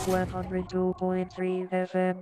102.3 FM.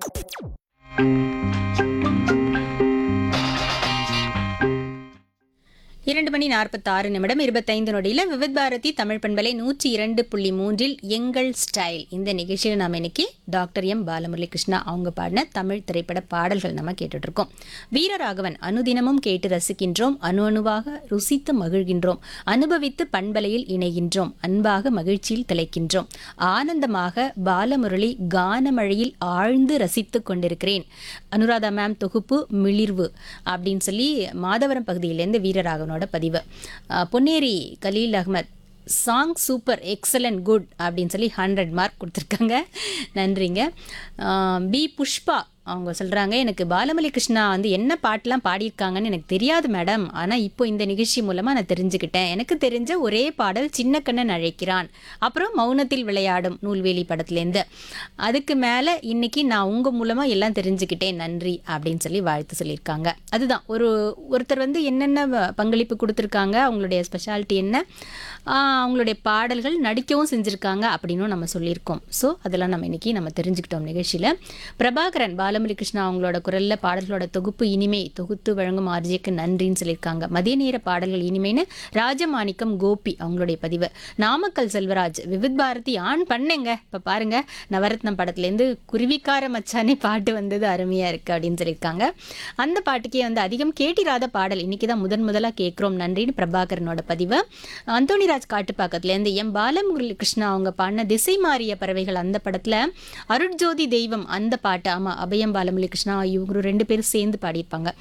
இரண்டு மணி நாற்பத்தாறு நிமிடம் இருபத்தைந்து நொடியில் விவித் பாரதி தமிழ் பண்பலை நூற்றி இரண்டு புள்ளி மூன்றில் எங்கள் ஸ்டைல் இந்த நிகழ்ச்சியில் நாம் இன்னைக்கு டாக்டர் எம் பாலமுரளி கிருஷ்ணா அவங்க பாடின தமிழ் திரைப்பட பாடல்கள் நம்ம கேட்டுட்டு இருக்கோம் வீரராகவன் அனுதினமும் கேட்டு ரசிக்கின்றோம் அணு அணுவாக ருசித்து மகிழ்கின்றோம் அனுபவித்து பண்பலையில் இணைகின்றோம் அன்பாக மகிழ்ச்சியில் திளைக்கின்றோம் ஆனந்தமாக பாலமுரளி கானமழையில் ஆழ்ந்து ரசித்துக் கொண்டிருக்கிறேன் அனுராதா மேம் தொகுப்பு மிளிர்வு அப்படின்னு சொல்லி மாதவரம் பகுதியிலேருந்து வீரராகவனோட பதிவு அஹ், Ponneri Khaleel Ahmed song super excellent good அப்படின்னு சொல்லி ஹண்ட்ரட் மார்க் கொடுத்துருக்காங்க நன்றிங்க அஹ், பி புஷ்பா அவங்க சொல்கிறாங்க எனக்கு பாலமலி கிருஷ்ணா வந்து என்ன பாட்டெலாம் பாடியிருக்காங்கன்னு எனக்கு தெரியாது மேடம் ஆனால் இப்போ இந்த நிகழ்ச்சி மூலமாக நான் தெரிஞ்சுக்கிட்டேன் எனக்கு தெரிஞ்ச ஒரே பாடல் சின்ன கண்ணன் அழைக்கிறான் அப்புறம் மௌனத்தில் விளையாடும் நூல்வேலி படத்துலேருந்து அதுக்கு மேலே இன்னைக்கு நான் உங்கள் மூலமாக எல்லாம் தெரிஞ்சுக்கிட்டேன் நன்றி அப்படின்னு சொல்லி வாழ்த்து சொல்லியிருக்காங்க அதுதான் ஒரு ஒருத்தர் வந்து என்னென்ன வ- பங்களிப்பு கொடுத்துருக்காங்க அவங்களுடைய ஸ்பெஷாலிட்டி என்ன ஆஹ் அவங்களுடைய பாடல்கள் நடிக்கவும் செஞ்சுருக்காங்க அப்படின்னும் நம்ம சொல்லியிருக்கோம் ஸோ அதெல்லாம் நம்ம இன்னைக்கு நம்ம தெரிஞ்சுக்கிட்டோம் நிகழ்ச்சியில் பிரபாகரன் பாலமுரளி கிருஷ்ணா அவங்களோட குரலில் பாடல்களோட தொகுப்பு இனிமை தொகுத்து வழங்கும் ஆர்ஜிக்கு நன்றின்னு சொல்லியிருக்காங்க மதிய நேர பாடல்கள் இனிமைன்னு ராஜமாணிக்கம் கோபி அவங்களுடைய பதிவு நாமக்கல் செல்வராஜ் விவித் பாரதி ஆன் பண்ணேங்க இப்போ பாருங்க நவரத்னம் படத்துலேருந்து குருவிக்கார மச்சானே பாட்டு வந்தது அருமையாக இருக்குது அப்படின்னு சொல்லியிருக்காங்க அந்த பாட்டுக்கே வந்து அதிகம் கேட்டிராத பாடல் இன்னைக்கு தான் முதன் முதலாக கேட்குறோம் நன்றின்னு பிரபாகரனோட பதிவு அந்தோணிராஜ் காட்டுப்பாக்கத்துலேருந்து எம் பாலமுரளி கிருஷ்ணா அவங்க பாடின திசை மாறிய பறவைகள் அந்த படத்தில் அருட்ஜோதி தெய்வம் அந்த பாட்டு ஆமாம் அபயம் பாலமுரளி கிருஷ்ணா இவங்க ரெண்டு பேரும் சேர்ந்து பாடியிருப்பாங்க